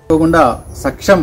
కాకుండా సక్షం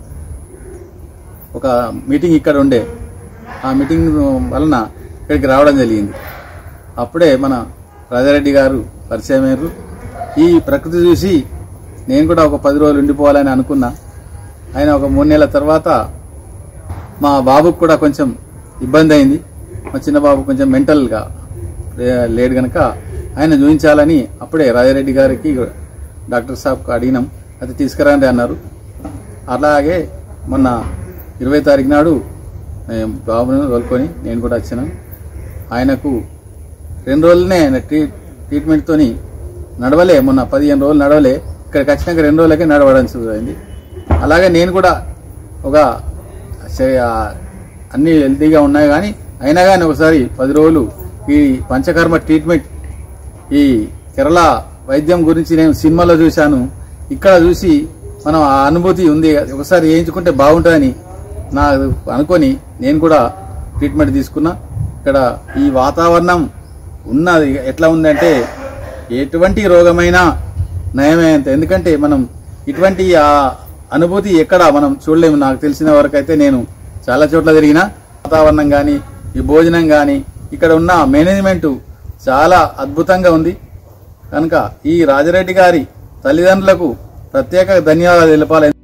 ఒక మీటింగ్ ఇక్కడ ఉండే ఆ మీటింగ్ వలన ఇక్కడికి రావడం జరిగింది అప్పుడే మన రాజారెడ్డి గారు పరిచయం అయ్యారు ఈ ప్రకృతి చూసి నేను కూడా ఒక పది రోజులు ఉండిపోవాలని అనుకున్నా ఆయన ఒక మూడు నెలల తర్వాత మా బాబుకు కూడా కొంచెం ఇబ్బంది అయింది మా చిన్న బాబు కొంచెం మెంటల్గా లేడు గనక ఆయన చూపించాలని అప్పుడే రాజారెడ్డి గారికి డాక్టర్ సాబ్కి అడిగినాం అది తీసుకురండి అన్నారు అలాగే మొన్న ఇరవై తారీఖు నాడు నేను బాబును తోలుకొని నేను కూడా వచ్చినాను ఆయనకు రెండు రోజులనే ఆయన ట్రీ ట్రీట్మెంట్తోని నడవలే మొన్న పదిహేను రోజులు నడవలే ఇక్కడికి వచ్చినాక రెండు రోజులకే నడవడం అయింది అలాగే నేను కూడా ఒక శ- ఆ, అన్ని హెల్తీగా ఉన్నాయి కానీ అయినా కానీ ఒకసారి పది రోజులు ఈ పంచకర్మ ట్రీట్మెంట్ ఈ కేరళ వైద్యం గురించి నేను సినిమాలో చూశాను ఇక్కడ చూసి మనం ఆ అనుభూతి ఉంది ఒకసారి వేయించుకుంటే బాగుంటుందని నా అనుకొని నేను కూడా ట్రీట్మెంట్ తీసుకున్నా ఇక్కడ ఈ వాతావరణం ఉన్నది ఎట్లా ఉందంటే ఎటువంటి రోగమైనా నయమే అంత ఎందుకంటే మనం ఇటువంటి ఆ అనుభూతి ఎక్కడ మనం చూడలేము నాకు తెలిసిన వరకు అయితే నేను చాలా చోట్ల తిరిగిన వాతావరణం కానీ ఈ భోజనం కానీ ఇక్కడ ఉన్న మేనేజ్మెంట్ చాలా అద్భుతంగా ఉంది కనుక ఈ రాజరెడ్డి గారి తల్లిదండ్రులకు ప్రత్యేక ధన్యవాదాలు తెలపాలి